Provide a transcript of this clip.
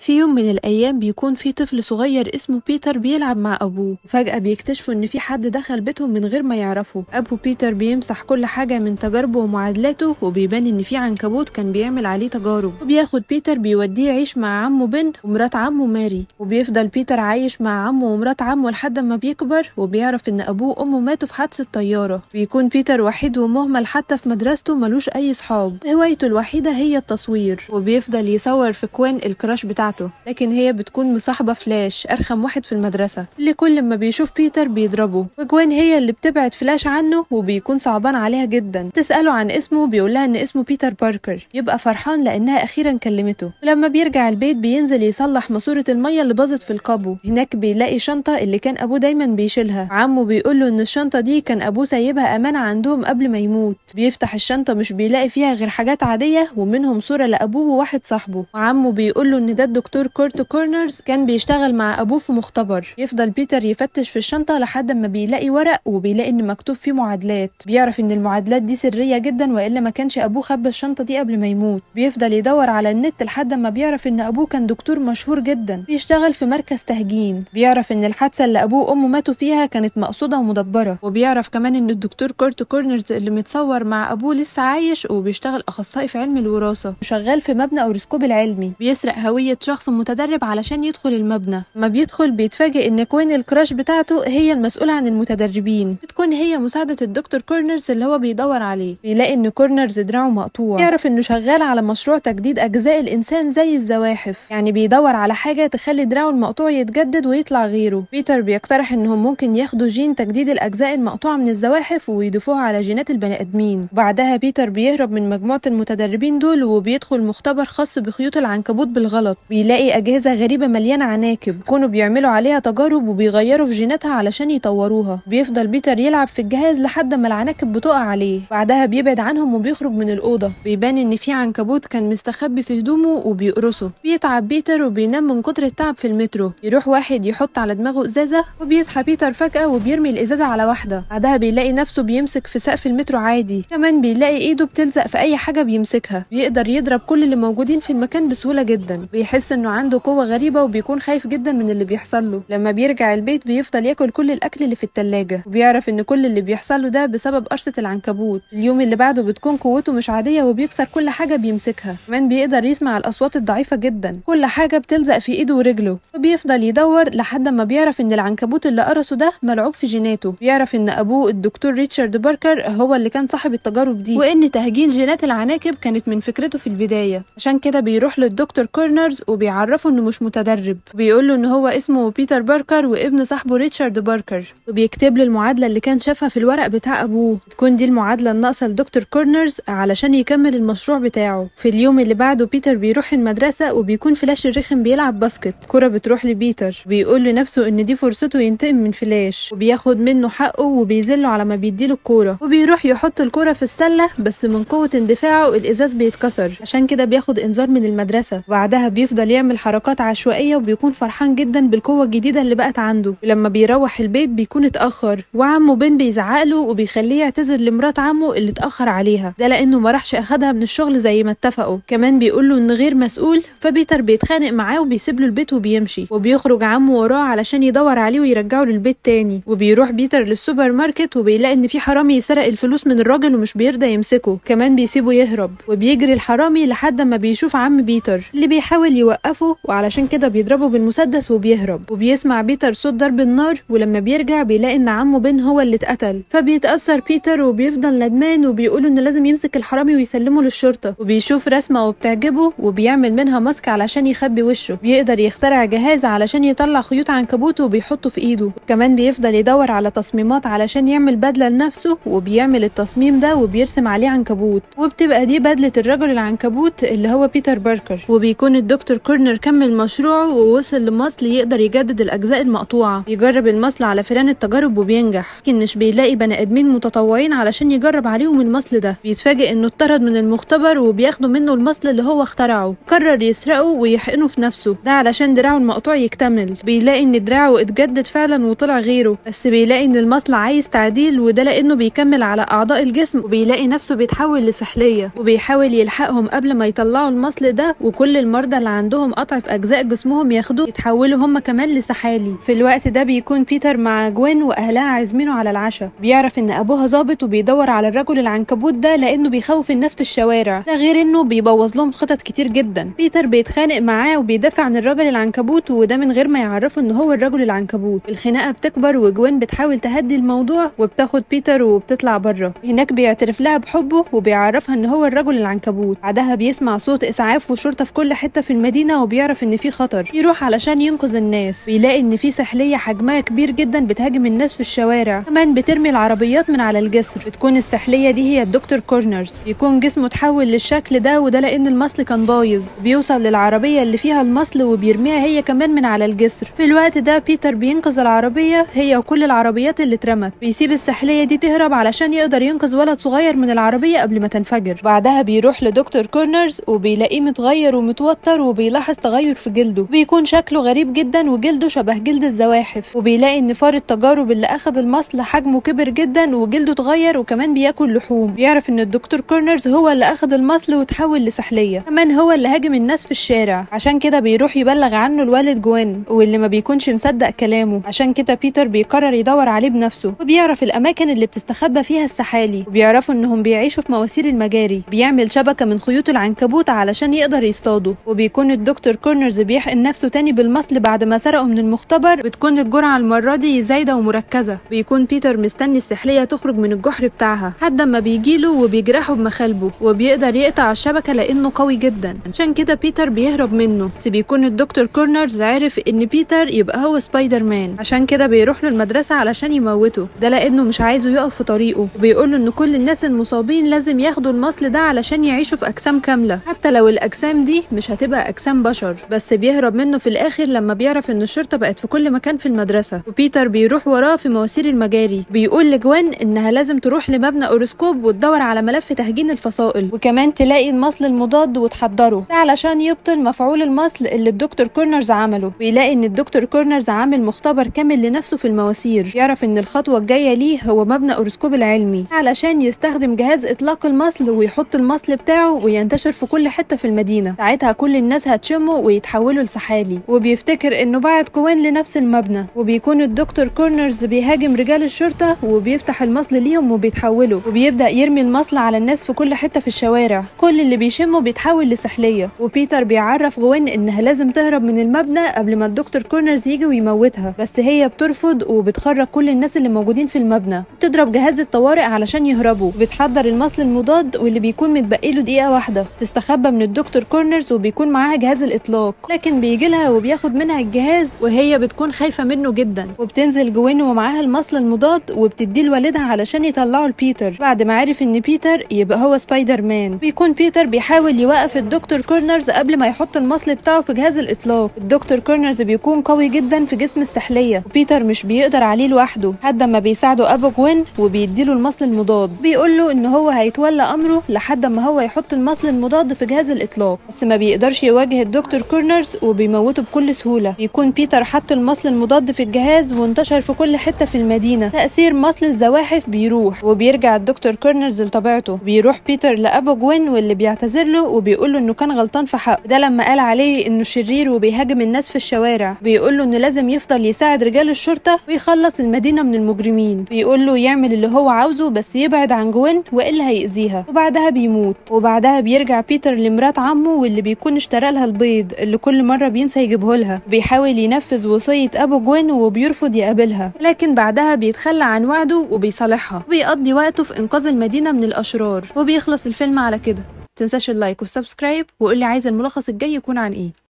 في يوم من الأيام بيكون في طفل صغير اسمه بيتر بيلعب مع أبوه وفجأة بيكتشفوا إن في حد دخل بيتهم من غير ما يعرفوا أبو بيتر بيمسح كل حاجة من تجاربه ومعادلاته وبيبان إن في عنكبوت كان بيعمل عليه تجارب وبياخد بيتر بيوديه يعيش مع عمه بن ومرات عمه ماري وبيفضل بيتر عايش مع عمه ومرات عمه لحد ما بيكبر وبيعرف إن أبوه وأمه ماتوا في حادثة طيارة بيكون بيتر وحيد ومهمل حتى في مدرسته ملوش أي صحاب هوايته الوحيدة هي التصوير وبيفضل يصور في كوين الكراش بتاعته لكن هي بتكون مصاحبة فلاش أرخم واحد في المدرسة اللي كل ما بيشوف بيتر بيضربه وجوين هي اللي بتبعد فلاش عنه وبيكون صعبان عليها جدا تسأله عن اسمه بيقولها إن اسمه بيتر باركر يبقى فرحان لأنها أخيرا كلمته ولما بيرجع البيت بينزل يصلح ماسورة المية اللي باظت في القابو هناك بيلاقي شنطة اللي كان أبوه دايما بيشيلها عمه بيقول له إن الشنطة دي كان أبوه سايبها أمانة عندهم قبل ما يموت بيفتح الشنطة مش بيلاقي فيها غير حاجات عادية ومنهم صورة لأبوه وواحد صاحبه وعمه بيقول له إن ده الدكتور كورت كورنرز كان بيشتغل مع أبوه في مختبر يفضل بيتر يفتش في الشنطة لحد ما بيلاقي ورق وبيلاقي إن مكتوب فيه معادلات بيعرف إن المعادلات دي سرية جدا وإلا ما كانش أبوه خبى الشنطة دي قبل ما يموت بيفضل يدور على النت لحد ما بيعرف إن أبوه كان دكتور مشهور جدا بيشتغل في مركز تهجين بيعرف إن الحادثة اللي أبوه وأمه ماتوا فيها كانت مقصودة ومدبرة وبيعرف كمان إن الدكتور كورت كورنرز اللي متصور مع أبوه لسه عايش وبيشتغل أخصائي في علم الوراثة وشغال في مبنى أورسكوب العلمي بيسرق هوية شخص متدرب علشان يدخل المبنى ما بيدخل بيتفاجئ إن كوين الكراش بتاعته هي المسؤولة عن المتدربين بتكون هي مساعدة الدكتور كورنرز اللي هو بيدور عليه بيلاقي إن كورنرز دراعه مقطوع يعرف إنه شغال على مشروع تجديد أجزاء الإنسان زي الزواحف يعني بيدور على حاجة تخلي دراعه المقطوع يتجدد ويطلع غيره بيتر بيقترح إنهم ممكن ياخدوا جين تجديد الأجزاء المقطوعة من الزواحف ويضيفوها على جينات البني آدمين بعدها بيتر بيهرب من مجموعة المتدربين دول وبيدخل مختبر خاص بخيوط العنكبوت بالغلط بيلاقي أجهزة غريبة مليانة عناكب كانوا بيعملوا عليها تجارب وبيغيروا في جيناتها علشان يطوروها بيفضل بيتر يلعب في الجهاز لحد ما العناكب بتقع عليه بعدها بيبعد عنهم وبيخرج من الأوضة بيبان إن في عنكبوت كان مستخبي في هدومه وبيقرصه بيتعب بيتر وبينام من كتر التعب في المترو يروح واحد يحط على دماغه إزازة وبيصحى بيتر فجأة وبيرمي الإزازة على واحدة بعدها بيلاقي نفسه بيمسك في سقف المترو عادي كمان بيلاقي إيده بتلزق في أي حاجة بيمسكها بيقدر يضرب كل اللي موجودين في المكان بسهولة جدا بيحس إنه عنده قوة غريبة وبيكون خايف جدا من اللي بيحصل له لما بيرجع البيت بيفضل ياكل كل الأكل اللي في التلاجة وبيعرف إن كل اللي بيحصل له ده بسبب قرصة العنكبوت اليوم اللي بعده بتكون قوته مش عادية وبيكسر كل حاجة بيمسكها كمان بيقدر يسمع الأصوات الضعيفة جدا كل حاجة بتلزق في إيده ورجله وبيفضل يدور لحد ما بيعرف إن العنكبوت اللي قرصه ده ملعوب في جيناته بيعرف إن أبوه الدكتور ريتشارد باركر هو اللي كان صاحب التجارب دي وإن تهجين جينات العناكب كانت من فكرته في البداية عشان كده بيروح للدكتور كورنرز وبيعرفه إنه مش متدرب بيقول له إن هو اسمه بيتر باركر وابن صاحبه ريتشارد باركر وبيكتب له المعادلة اللي كان شافها في الورق بتاع أبوه تكون دي المعادلة الناقصة لدكتور كورنرز علشان يكمل المشروع بتاعه في اليوم اللي بعده بيتر بيروح المدرسة وبيكون فلاش الرخم بيلعب باسكت كرة بتروح لبيتر بيقول لنفسه إن دي فرصته ينتقم من فلاش وبياخد منه حقه وبيذله على ما بيديله الكورة وبيروح يحط الكورة في السلة بس من قوة اندفاعه الإزاز بيتكسر عشان كده بياخد إنذار من المدرسة وبعدها بيفضل يعمل حركات عشوائية وبيكون فرحان جدا بالقوة الجديدة اللي بقت عنده ولما بيروح البيت بيكون اتأخر وعمه بن بيزعقله وبيخليه يعتذر لمرات عمه اللي اتأخر عليها ده لأنه ما راحش أخدها من الشغل زي ما اتفقوا كمان بيقول له إن غير مسؤول فبيتر بيتخانق معاه وبيسيب له البيت وبيمشي وبيخرج عمه وراه علشان يدور عليه ويرجعه للبيت تاني وبيروح بيتر للسوبر ماركت وبيلاقي إن في حرامي يسرق الفلوس من الراجل ومش بيرضى يمسكه كمان بيسيبه يهرب وبيجري الحرامي لحد ما بيشوف عم بيتر اللي بيحاول يوقفه وعلشان كده بيضربه بالمسدس وبيهرب وبيسمع بيتر صوت ضرب النار ولما بيرجع بيلاقي ان عمه بن هو اللي اتقتل فبيتأثر بيتر وبيفضل ندمان وبيقول انه لازم يمسك الحرامي ويسلمه للشرطة وبيشوف رسمة وبتعجبه وبيعمل منها ماسك علشان يخبي وشه بيقدر يخترع جهاز علشان يطلع خيوط عنكبوت وبيحطه في ايده وكمان بيفضل يدور على تصميمات علشان يعمل بدلة لنفسه وبيعمل التصميم ده وبيرسم عليه عنكبوت وبتبقى دي بدلة الرجل العنكبوت اللي هو بيتر باركر وبيكون الدكتور كورنر كمل مشروعه ووصل لمصل يقدر يجدد الأجزاء المقطوعة يجرب المصل على فئران التجارب وبينجح لكن مش بيلاقي بني آدمين متطوعين علشان يجرب عليهم المصل ده بيتفاجئ إنه اتطرد من المختبر وبياخدوا منه المصل اللي هو اخترعه قرر يسرقه ويحقنه في نفسه ده علشان دراعه المقطوع يكتمل بيلاقي إن دراعه اتجدد فعلا وطلع غيره بس بيلاقي إن المصل عايز تعديل وده لأنه بيكمل على أعضاء الجسم وبيلاقي نفسه بيتحول لسحلية وبيحاول يلحقهم قبل ما يطلعوا المصل ده وكل المرضى اللي عندهم عندهم قطع في اجزاء جسمهم ياخدوه يتحولوا هم كمان لسحالي في الوقت ده بيكون بيتر مع جوين واهلها عازمينه على العشاء بيعرف ان ابوها ظابط وبيدور على الرجل العنكبوت ده لانه بيخوف الناس في الشوارع ده غير انه بيبوظ لهم خطط كتير جدا بيتر بيتخانق معاه وبيدافع عن الراجل العنكبوت وده من غير ما يعرفه ان هو الرجل العنكبوت الخناقه بتكبر وجوين بتحاول تهدي الموضوع وبتاخد بيتر وبتطلع بره هناك بيعترف لها بحبه وبيعرفها ان هو الرجل العنكبوت بعدها بيسمع صوت اسعاف وشرطه في كل حته في المدينه وبيعرف ان في خطر يروح علشان ينقذ الناس بيلاقي ان في سحليه حجمها كبير جدا بتهاجم الناس في الشوارع كمان بترمي العربيات من على الجسر بتكون السحليه دي هي الدكتور كورنرز يكون جسمه اتحول للشكل ده وده لان المصل كان بايظ بيوصل للعربيه اللي فيها المصل وبيرميها هي كمان من على الجسر في الوقت ده بيتر بينقذ العربيه هي وكل العربيات اللي اترمت بيسيب السحليه دي تهرب علشان يقدر ينقذ ولد صغير من العربيه قبل ما تنفجر بعدها بيروح لدكتور كورنرز وبيلاقيه متغير ومتوتر وبيلاحظ تغير في جلده بيكون شكله غريب جدا وجلده شبه جلد الزواحف وبيلاقي ان فار التجارب اللي اخذ المصل حجمه كبر جدا وجلده اتغير وكمان بياكل لحوم بيعرف ان الدكتور كورنرز هو اللي اخذ المصل وتحول لسحليه كمان هو اللي هاجم الناس في الشارع عشان كده بيروح يبلغ عنه الوالد جوين واللي ما بيكونش مصدق كلامه عشان كده بيتر بيقرر يدور عليه بنفسه وبيعرف الاماكن اللي بتستخبى فيها السحالي وبيعرفوا انهم بيعيشوا في مواسير المجاري بيعمل شبكه من خيوط العنكبوت علشان يقدر يصطادوا وبيكون الدكتور كورنرز بيحقن نفسه تاني بالمصل بعد ما سرقه من المختبر بتكون الجرعه المره دي زايده ومركزه بيكون بيتر مستني السحليه تخرج من الجحر بتاعها لحد ما بيجيله وبيجرحه بمخالبه وبيقدر يقطع الشبكه لانه قوي جدا عشان كده بيتر بيهرب منه بس بيكون الدكتور كورنرز عارف ان بيتر يبقى هو سبايدر مان عشان كده بيروح له المدرسه علشان يموته ده لانه مش عايزه يقف في طريقه وبيقول له ان كل الناس المصابين لازم ياخدوا المصل ده علشان يعيشوا في اجسام كامله حتى لو الاجسام دي مش هتبقى اجسام بشر بس بيهرب منه في الاخر لما بيعرف ان الشرطه بقت في كل مكان في المدرسه وبيتر بيروح وراه في مواسير المجاري بيقول لجوين انها لازم تروح لمبنى اورسكوب وتدور على ملف تهجين الفصائل وكمان تلاقي المصل المضاد وتحضره ده علشان يبطل مفعول المصل اللي الدكتور كورنرز عمله بيلاقي ان الدكتور كورنرز عامل مختبر كامل لنفسه في المواسير يعرف ان الخطوه الجايه ليه هو مبنى اورسكوب العلمي علشان يستخدم جهاز اطلاق المصل ويحط المصل بتاعه وينتشر في كل حته في المدينه ساعتها كل الناس هتشمه ويتحولوا لسحالي وبيفتكر انه بعت كوين لنفس المبنى وبيكون الدكتور كورنرز بيهاجم رجال الشرطه وبيفتح المصل ليهم وبيتحولوا وبيبدا يرمي المصل على الناس في كل حته في الشوارع كل اللي بيشمه بيتحول لسحليه وبيتر بيعرف جوين انها لازم تهرب من المبنى قبل ما الدكتور كورنرز يجي ويموتها بس هي بترفض وبتخرج كل الناس اللي موجودين في المبنى بتضرب جهاز الطوارئ علشان يهربوا بتحضر المصل المضاد واللي بيكون متبقي له دقيقه واحده تستخبى من الدكتور كورنرز وبيكون معاها جهاز الاطلاق لكن بيجي لها وبياخد منها الجهاز وهي بتكون خايفه منه جدا وبتنزل جوين ومعاها المصل المضاد وبتديه لوالدها علشان يطلعوا لبيتر بعد ما عرف ان بيتر يبقى هو سبايدر مان بيكون بيتر بيحاول يوقف الدكتور كورنرز قبل ما يحط المصل بتاعه في جهاز الاطلاق الدكتور كورنرز بيكون قوي جدا في جسم السحليه وبيتر مش بيقدر عليه لوحده لحد ما بيساعده ابو جوين وبيديله المصل المضاد بيقول له ان هو هيتولى امره لحد ما هو يحط المصل المضاد في جهاز الاطلاق بس ما بيقدرش يواجه الدكتور كورنرز وبيموته بكل سهوله بيكون بيتر حط المصل المضاد في الجهاز وانتشر في كل حته في المدينه تاثير مصل الزواحف بيروح وبيرجع الدكتور كورنرز لطبيعته بيروح بيتر لابو جوين واللي بيعتذر له وبيقول له انه كان غلطان في حقه ده لما قال عليه انه شرير وبيهاجم الناس في الشوارع بيقول له انه لازم يفضل يساعد رجال الشرطه ويخلص المدينه من المجرمين بيقول له يعمل اللي هو عاوزه بس يبعد عن جوين والا هيأذيها وبعدها بيموت وبعدها بيرجع بيتر لمرات عمه واللي بيكون اشترى لها البيض اللي كل مره بينسى يجيبه لها بيحاول ينفذ وصيه ابو جوين وبيرفض يقابلها لكن بعدها بيتخلى عن وعده وبيصالحها وبيقضي وقته في انقاذ المدينه من الاشرار وبيخلص الفيلم على كده تنساش اللايك والسبسكرايب وقولي عايز الملخص الجاي يكون عن ايه